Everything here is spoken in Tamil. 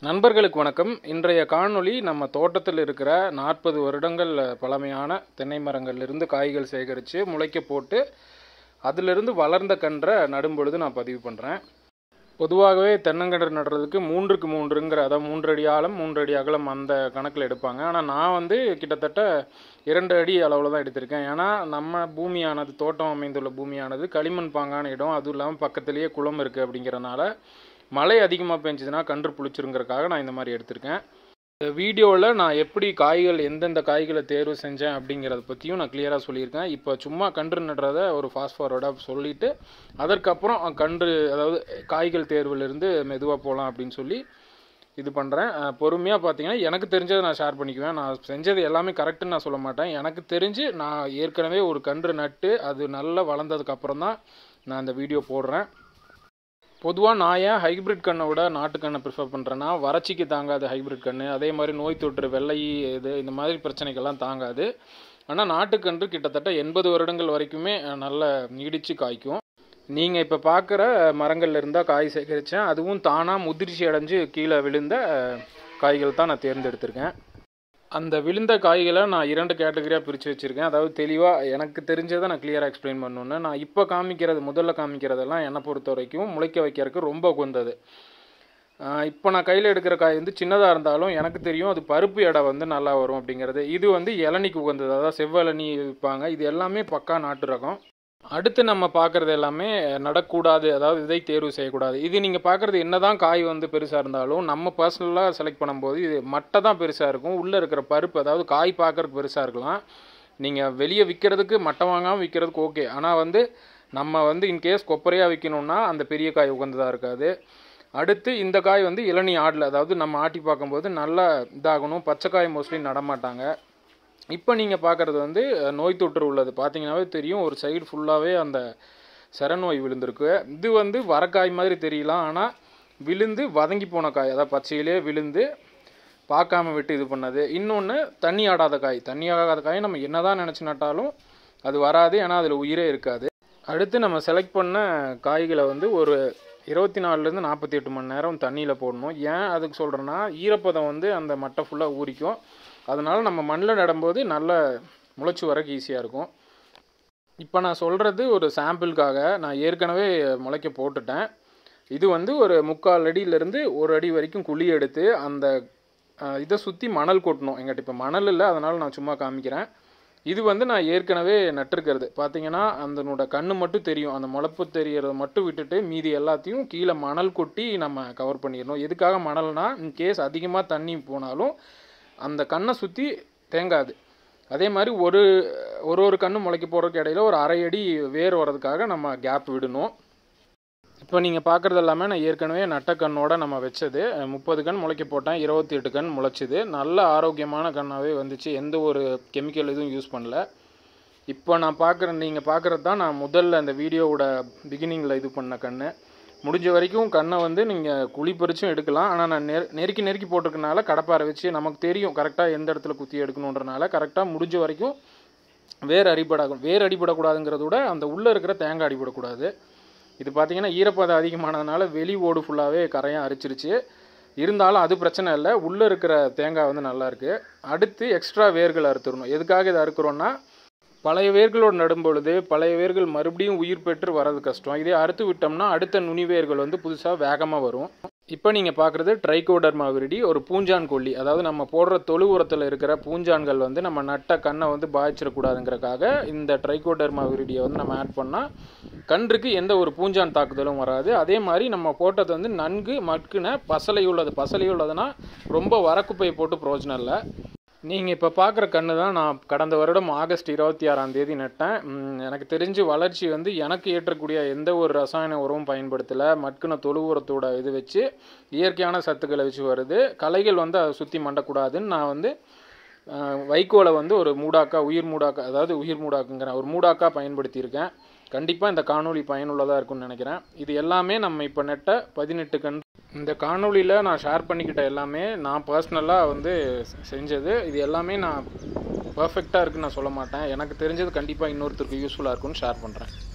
நண்பர்களுக்கு வணக்கம் இன்றைய காணொளி நம்ம தோட்டத்தில் இருக்கிற நாற்பது வருடங்கள் பழமையான தென்னை மரங்கள்லேருந்து காய்கள் சேகரித்து முளைக்க போட்டு அதிலிருந்து வளர்ந்த கன்றை நடும் பொழுது நான் பதிவு பண்ணுறேன் பொதுவாகவே தென்னங்கன்று நடுறதுக்கு மூன்றுக்கு மூன்றுங்கிற அதாவது மூன்று அடி ஆழம் மூன்று அடி அகலம் அந்த கணக்கில் எடுப்பாங்க ஆனால் நான் வந்து கிட்டத்தட்ட இரண்டு அடி அளவில் தான் எடுத்திருக்கேன் ஏன்னா நம்ம பூமியானது தோட்டம் அமைந்துள்ள பூமியானது களிமண் பாங்கான இடம் அதுவும் இல்லாமல் பக்கத்துலேயே குளம் இருக்குது அப்படிங்கிறனால மழை அதிகமாக பெஞ்சதுன்னா கன்று புளிச்சிருங்கிறக்காக நான் இந்த மாதிரி எடுத்திருக்கேன் இந்த வீடியோவில் நான் எப்படி காய்கள் எந்தெந்த காய்களை தேர்வு செஞ்சேன் அப்படிங்கிறத பற்றியும் நான் கிளியராக சொல்லியிருக்கேன் இப்போ சும்மா கன்று நடுறத ஒரு ஃபாஸ்ட் ஃபார்வர்டாக சொல்லிவிட்டு அதற்கப்புறம் கன்று அதாவது காய்கள் தேர்விலிருந்து மெதுவாக போகலாம் அப்படின்னு சொல்லி இது பண்ணுறேன் பொறுமையாக பார்த்தீங்கன்னா எனக்கு தெரிஞ்சதை நான் ஷேர் பண்ணிக்குவேன் நான் செஞ்சது எல்லாமே கரெக்டுன்னு நான் சொல்ல மாட்டேன் எனக்கு தெரிஞ்சு நான் ஏற்கனவே ஒரு கன்று நட்டு அது நல்லா வளர்ந்ததுக்கப்புறம் தான் நான் இந்த வீடியோ போடுறேன் பொதுவாக நான் ஏன் ஹைப்ரிட் கண்ணை விட நாட்டுக்கண்ணை ப்ரிஃபர் பண்ணுறேன்னா வறட்சிக்கு தாங்காது ஹைப்ரிட் கன்று அதே மாதிரி நோய் தொற்று வெள்ளை இது இந்த மாதிரி பிரச்சனைகள்லாம் தாங்காது ஆனால் நாட்டுக்கன்று கிட்டத்தட்ட எண்பது வருடங்கள் வரைக்குமே நல்ல நீடித்து காய்க்கும் நீங்கள் இப்போ பார்க்குற மரங்கள்ல இருந்தால் காய் சேகரித்தேன் அதுவும் தானாக முதிர்ச்சி அடைஞ்சு கீழே விழுந்த காய்கள் தான் நான் தேர்ந்தெடுத்திருக்கேன் அந்த விழுந்த காய்களை நான் இரண்டு கேட்டகரியாக பிரித்து வச்சுருக்கேன் அதாவது தெளிவாக எனக்கு தெரிஞ்சதை நான் கிளியராக எக்ஸ்பிளைன் பண்ணணுன்னு நான் இப்போ காமிக்கிறது முதல்ல காமிக்கிறதெல்லாம் என்னை பொறுத்த வரைக்கும் முளைக்க வைக்கிறதுக்கு ரொம்ப உகந்தது இப்போ நான் கையில் எடுக்கிற காய் வந்து சின்னதாக இருந்தாலும் எனக்கு தெரியும் அது பருப்பு எடை வந்து நல்லா வரும் அப்படிங்கிறது இது வந்து இளநிக்கு உகந்தது அதாவது செவ்வளனி விற்பாங்க இது எல்லாமே பக்கா நாட்டு ரகம் அடுத்து நம்ம பார்க்குறது எல்லாமே நடக்கூடாது அதாவது இதை தேர்வு செய்யக்கூடாது இது நீங்கள் பார்க்குறது என்ன தான் காய் வந்து பெருசாக இருந்தாலும் நம்ம பர்சனலாக செலக்ட் பண்ணும்போது இது மட்டை தான் பெருசாக இருக்கும் உள்ளே இருக்கிற பருப்பு அதாவது காய் பார்க்குறதுக்கு பெருசாக இருக்கலாம் நீங்கள் வெளியே விற்கிறதுக்கு மட்டை வாங்காமல் விற்கிறதுக்கு ஓகே ஆனால் வந்து நம்ம வந்து இன்கேஸ் கொப்பரையாக விற்கணுன்னா அந்த பெரிய காய் உகந்ததாக இருக்காது அடுத்து இந்த காய் வந்து இளநீ ஆடல அதாவது நம்ம ஆட்டி பார்க்கும்போது நல்லா இதாகணும் பச்சைக்காய் மோஸ்ட்லி நடமாட்டாங்க இப்போ நீங்கள் பார்க்குறது வந்து நோய் தொற்று உள்ளது பார்த்தீங்கன்னாவே தெரியும் ஒரு சைடு ஃபுல்லாகவே அந்த சரநோய் விழுந்திருக்கு இது வந்து வரக்காய் மாதிரி தெரியலாம் ஆனால் விழுந்து வதங்கி போன காய் அதாவது பச்சையிலே விழுந்து பார்க்காம விட்டு இது பண்ணது இன்னொன்று தண்ணி ஆடாத காய் தண்ணி ஆகாத காய் நம்ம என்ன தான் நினச்சி நட்டாலும் அது வராது ஏன்னா அதில் உயிரே இருக்காது அடுத்து நம்ம செலக்ட் பண்ண காய்களை வந்து ஒரு இருபத்தி நாலுலேருந்து நாற்பத்தி எட்டு மணி நேரம் தண்ணியில் போடணும் ஏன் அதுக்கு சொல்கிறேன்னா ஈரப்பதம் வந்து அந்த மட்டை ஃபுல்லாக ஊறிக்கும் அதனால் நம்ம மண்ணில் நடும்போது நல்ல முளைச்சி வரக்கு ஈஸியாக இருக்கும் இப்போ நான் சொல்கிறது ஒரு சாம்பிளுக்காக நான் ஏற்கனவே முளைக்க போட்டுட்டேன் இது வந்து ஒரு முக்கால் அடியிலேருந்து ஒரு அடி வரைக்கும் குழி எடுத்து அந்த இதை சுற்றி மணல் கொட்டணும் எங்கிட்ட இப்போ மணல் இல்லை அதனால் நான் சும்மா காமிக்கிறேன் இது வந்து நான் ஏற்கனவே நட்டிருக்கிறது பார்த்தீங்கன்னா அதனோட கண்ணு மட்டும் தெரியும் அந்த முளப்பு தெரியறத மட்டும் விட்டுட்டு மீதி எல்லாத்தையும் கீழே மணல் கொட்டி நம்ம கவர் பண்ணிடணும் எதுக்காக மணல்னா இன்கேஸ் அதிகமாக தண்ணி போனாலும் அந்த கண்ணை சுற்றி தேங்காது அதே மாதிரி ஒரு ஒரு ஒரு கண்ணு முளைக்க போகிறதுக்கு இடையில ஒரு அரை அடி வேர் வர்றதுக்காக நம்ம கேப் விடணும் இப்போ நீங்கள் பார்க்குறது எல்லாமே நான் ஏற்கனவே நட்ட கண்ணோட நம்ம வச்சது முப்பது கண் முளைக்க போட்டேன் இருபத்தி எட்டு கண் முளைச்சிது நல்ல ஆரோக்கியமான கண்ணாகவே வந்துச்சு எந்த ஒரு கெமிக்கல் எதுவும் யூஸ் பண்ணல இப்போ நான் பார்க்குற நீங்கள் பார்க்குறது தான் நான் முதல்ல அந்த வீடியோவோட பிகினிங்கில் இது பண்ண கண் முடிஞ்ச வரைக்கும் கண்ணை வந்து நீங்கள் குழி பறிச்சும் எடுக்கலாம் ஆனால் நான் நெரு நெருக்கி நெருக்கி போட்டிருக்கனால கடப்பாரை வச்சு நமக்கு தெரியும் கரெக்டாக எந்த இடத்துல குத்தி எடுக்கணுன்றனால கரெக்டாக முடிஞ்ச வரைக்கும் வேர் அடிபடாகும் வேர் அடிபடக்கூடாதுங்கிறத விட அந்த உள்ளே இருக்கிற தேங்காய் அடிபடக்கூடாது இது பார்த்தீங்கன்னா ஈரப்பதம் அதிகமானதுனால வெளி ஓடு ஃபுல்லாகவே கரையாக அரிச்சிருச்சு இருந்தாலும் அது பிரச்சனை இல்லை உள்ளே இருக்கிற தேங்காய் வந்து நல்லா இருக்குது அடுத்து எக்ஸ்ட்ரா வேர்கள் அறுத்துடணும் எதுக்காக இதை அறுக்கிறோன்னா பழைய வேர்களோடு நடும் பொழுது பழைய வேர்கள் மறுபடியும் உயிர் பெற்று வர்றது கஷ்டம் இதே அறுத்து விட்டோம்னா அடுத்த நுனி வேர்கள் வந்து புதுசாக வேகமாக வரும் இப்போ நீங்கள் பார்க்குறது ட்ரைகோடர்மா விரிடி ஒரு பூஞ்சான் கொல்லி அதாவது நம்ம போடுற தொழு உரத்தில் இருக்கிற பூஞ்சான்கள் வந்து நம்ம நட்ட கண்ணை வந்து பாதிச்சிடக்கூடாதுங்கிறக்காக இந்த ட்ரைகோடர்மா விரிடியை வந்து நம்ம ஆட் பண்ணால் கன்றுக்கு எந்த ஒரு பூஞ்சான் தாக்குதலும் வராது அதே மாதிரி நம்ம போட்டது வந்து நன்கு மட்குன பசலை உள்ளது பசலை உள்ளதுன்னா ரொம்ப வரக்குப்பையை போட்டு பிரயோஜனம் இல்லை நீங்கள் இப்போ பார்க்குற கன்று தான் நான் கடந்த வருடம் ஆகஸ்ட் இருபத்தி ஆறாம் தேதி நட்டேன் எனக்கு தெரிஞ்சு வளர்ச்சி வந்து எனக்கு ஏற்றக்கூடிய எந்த ஒரு ரசாயன உரமும் பயன்படுத்தலை மட்குன தொழு உரத்தோட இது வச்சு இயற்கையான சத்துக்களை வச்சு வருது களைகள் வந்து அதை சுற்றி மண்டக்கூடாதுன்னு நான் வந்து வைக்கோலை வந்து ஒரு மூடாக்கா உயிர் மூடாக்கா அதாவது உயிர் மூடாக்குங்கிற ஒரு மூடாக்கா பயன்படுத்தியிருக்கேன் கண்டிப்பாக இந்த காணொலி பயனுள்ளதாக இருக்கும்னு நினைக்கிறேன் இது எல்லாமே நம்ம இப்போ நெட்ட பதினெட்டு கண் இந்த காணொலியில் நான் ஷேர் பண்ணிக்கிட்ட எல்லாமே நான் பர்சனலாக வந்து செஞ்சது இது எல்லாமே நான் பர்ஃபெக்டாக இருக்குன்னு நான் சொல்ல மாட்டேன் எனக்கு தெரிஞ்சது கண்டிப்பாக இன்னொருத்தருக்கு யூஸ்ஃபுல்லாக இருக்கும்னு ஷேர் பண்ணுறேன்